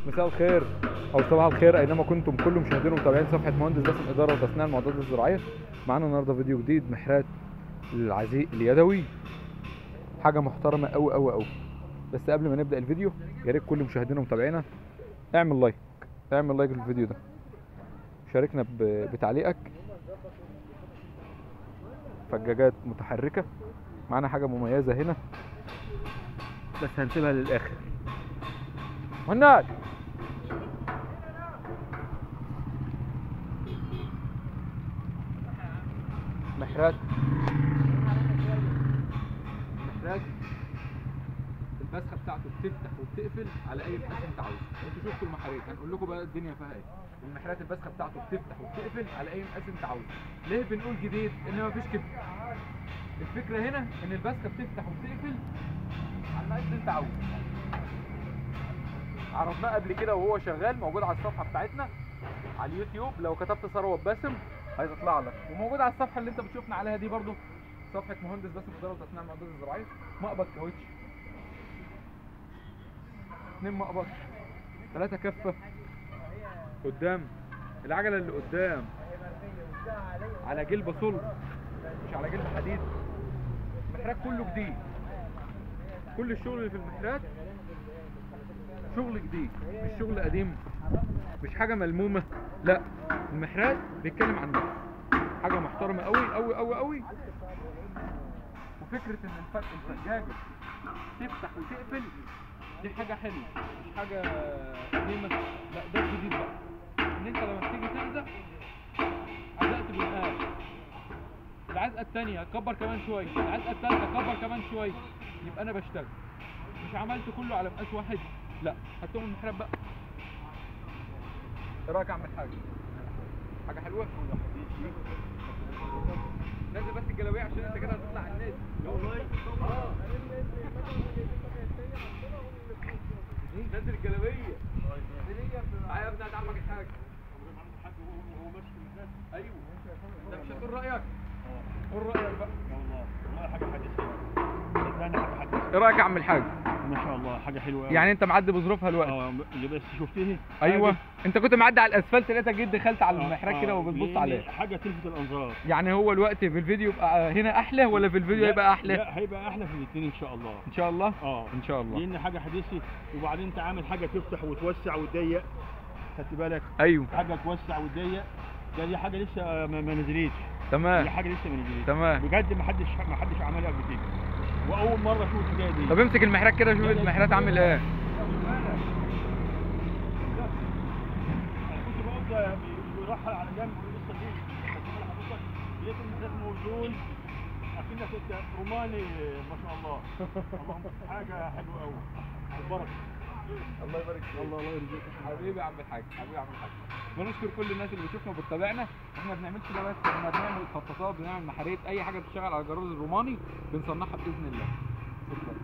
مساء الخير او صباح الخير اينما كنتم كل مشاهدين ومتابعين صفحه مهندس باسم اداره وتصنيع المعدات الزراعيه معانا النهارده فيديو جديد محرات العزيء اليدوي حاجه محترمه قوي قوي قوي بس قبل ما نبدا الفيديو يا ريت كل مشاهدينا ومتابعينا اعمل لايك اعمل لايك للفيديو ده شاركنا ب- بتعليقك فجاجات متحركه معانا حاجه مميزه هنا بس هنسيبها للاخر مناد محرات محرات البسخه بتاعته بتفتح وبتقفل على اي مقاس انت عاوزه انتوا شفتوا المحاريت هنقول لكم بقى الدنيا فيها ايه المحرات البسخه بتاعته بتفتح وبتقفل على اي مقاس انت عاوزه ليه بنقول جديد ان مفيش كده الفكره هنا ان البسخه بتفتح وبتقفل على المقاس اللي انت عاوزه عرضناه قبل كده وهو شغال موجود على الصفحه بتاعتنا على اليوتيوب لو كتبت ثروت باسم هيطلع لك وموجود على الصفحه اللي انت بتشوفنا عليها دي برضو صفحه مهندس باسم اداره وتصنيع المعدات الزراعيه مقبض كاوتش اتنين مقبض ثلاثه كفه قدام العجله اللي قدام على جلبه صلب مش على جلبه حديد المحرات كله جديد كل الشغل اللي في المحرات شغل جديد مش شغل قديم مش حاجه ملمومه لا المحرات بيتكلم عن نفسه حاجه محترمه قوي قوي قوي قوي وفكره ان الفرق الفجاجه تفتح وتقفل دي حاجه حلوه مش حاجه قديمه لا ده الجديد بقى ان انت لما تيجي تلزق علقت بالقاس العزقه الثانيه كبر كمان شويه العزقه الثالثه كبر كمان شويه يبقى انا بشتغل مش عملت كله على مقاس واحد لا هاتهم المحراب بقى ايه رايك اعمل حاجه حاجه حلوه نزل بس الجلابيه عشان انت كده هتطلع على النت نزل الجلابيه تعالى يا ابني هتعمل حاجه ايوه انت مش هتقول رايك قول رايك بقى والله والله حاجه حديثه صدقني حاجه حديثه ايه رايك يا عم الحاج ما شاء الله حاجه حلوه أوي. يعني انت معدي بظروفها الوقت اه اللي بس شفتيه ايوه انت كنت معدي على الاسفلت لقيتك جيت دخلت على آه، المحراب كده آه، وبتبص لأن عليه حاجه تلفت الانظار يعني هو الوقت في الفيديو يبقى هنا احلى ولا في الفيديو لا- يبقى احلى لا هيبقى احلى في الاثنين ان شاء الله ان شاء الله اه ان شاء الله لان حاجه حديثه وبعدين انت عامل حاجه تفتح وتوسع وتضيق خدت بالك ايوه حاجه توسع وتضيق ده دي حاجه لسه ما, ما نزلتش دي تمام حاجه لسه ما نزلتش تمام بجد ما حدش ما حدش عملها قبل كده واول مره اشوف الحكايه دي طب امسك المحراب كده شوف المحراب عامل ايه انا كنت بقول ده بيرحل على جنب ولسه دي خدت بالك حضرتك لقيت المحرات موزون اكنك كنت روماني ما شاء الله اللهم حاجه حلوه قوي البركه الله يبارك فيك الله الله يرزقك حبيبي يا عم الحاج حبيبي يا عم الحاج بنشكر كل الناس اللي بتشوفنا وبتتابعنا احنا ما بنعملش ده بس احنا بنعمل خطاطات بنعمل محاريت اي حاجه بتشتغل على الجرار الروماني بنصنعها باذن الله شكرا